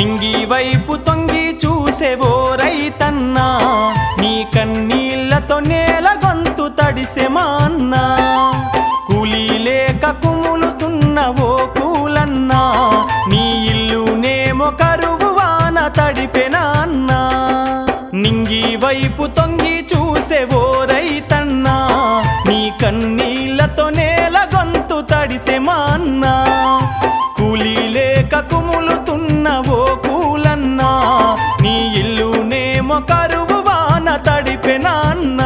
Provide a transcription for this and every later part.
నింగి వైపు తొంగి చూసేవో రైతన్నా నీ కన్నీళ్లతో నేల గొంతు తడిసె మా అన్నా కూలీ లేక కుములుతున్నవో కూలన్నా నీ ఇల్లునేమో కరువు వాన తడిపెనా అన్నా నింగి వైపు తొంగి చూసేవో రైతన్నా నీ కన్నీళ్లతో నేల గొంతు తడిసె మా అన్నా కూలీ లేక కుములుతున్నవో కూలన్నా నీ ఇల్లునేమో కరువు వాన తడిపెనా అన్నా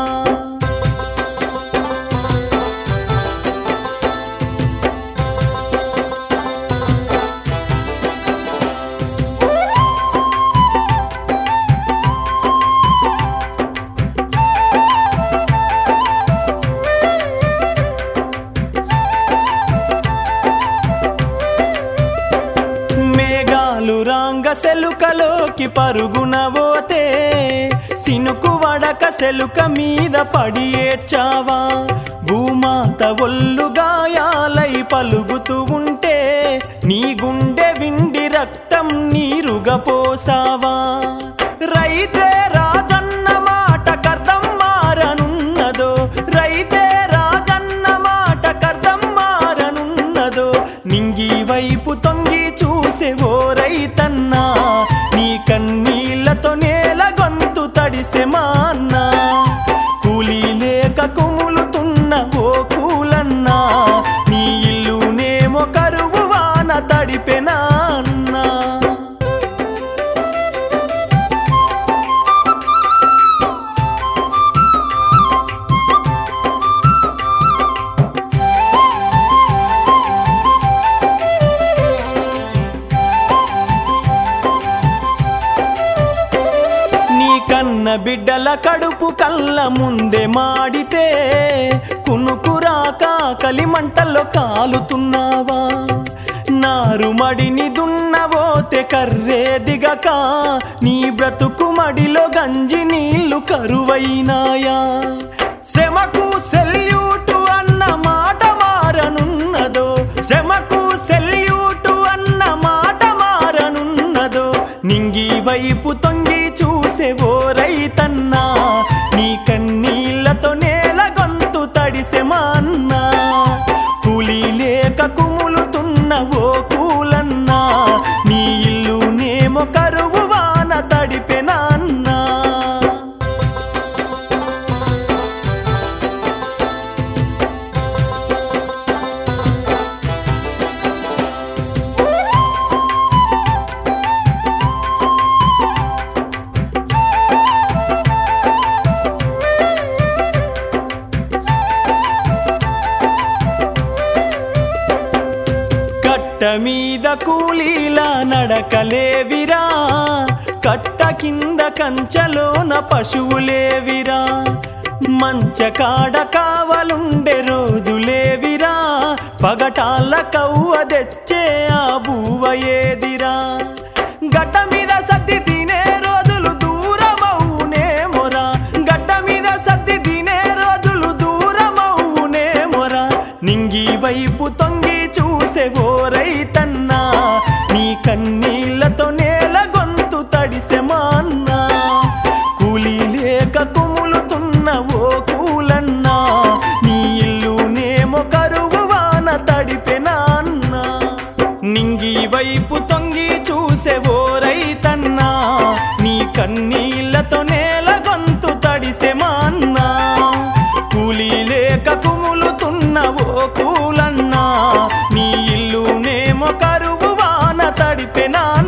మేఘాలు రాంగ సెలుకలోకి పరుగున పోతే సినుకు వడక సెలుక మీద పడి ఏడ్చావా భూమాత ఒళ్ళు గాయాలై పలుగుతూ ఉంటే నీ గుండె విండి రక్తం నీరుగా పోసావా రైతే రాజన్న మాట కర్దం మారనున్నదో రైతే రాజన్న మాట కర్దం మారనున్నదో నింగి వైపు తొంగి చూసేవో రైతన్నా నీ కన్నీళ్లతో నేల గొంతు తడిసె మా అన్నా కూలీ లేక కుములుతున్న ఓ కూలన్నా నీ ఇల్లునేమో కరువు వాన తడిపెనా అన్నా నీ కన్న బిడ్డల కడుపు కళ్ళ ముందే మాడితే కునుకురాక కలిమంటల్లో కాలుతున్నావా నారు మడిని దున్నవోతే కర్రే దిగక నీ బ్రతుకు మడిలో గంజి నీళ్లు కరువైనాయా శ్రమకు సెల్యూటు అన్న మాట మారనున్నదో శ్రమకు సెల్యూటు అన్న మాట మారనున్నదో నింగి వైపు తొంగి చూసేవో రైతన్నా నీ కన్నీళ్లతో నేల గొంతు తడిసె మా అన్నా కూలీ లేక కుములుతున్న ఓ కూలన్నా నీ ఇల్లునేమో కరువు వాన తడిపెనా అన్నా కట్ట మీద కూలీలా నడకలేవిరా కట్ట కింద కంచలోన పశువులేవిరా మంచ కాడ కావలుండే రోజులేవిరా పగటాల కవ్వ తెచ్చే ఆ బువ్వ ఏదిరా గడ్డ మీద సద్ది తినే రోజులు దూరమవునే మొరా గడ్డ మీద సద్ది తినే రోజులు దూరమవునే మొరా నింగి వైపు తొంగి చూసే ఓ రైతన్నా నీ కన్నీళ్లతో నేల గొంతు తడిసె మా అన్నా కూలీ లేక కుములుతున్న ఓ కూలన్నా నీ ఇల్లునేమో కరువు వాన తడిపెనా అన్నా నింగి వైపు తొంగి చూసే ఓ రైతన్నా నీ కన్నీళ్లతో నేల గొంతు తడిసె మా అన్నా కూలీ లేక కుములుతున్న ఓ కూలన్నా నీ ఇల్లునేమో కరువు వాన తడిపెనా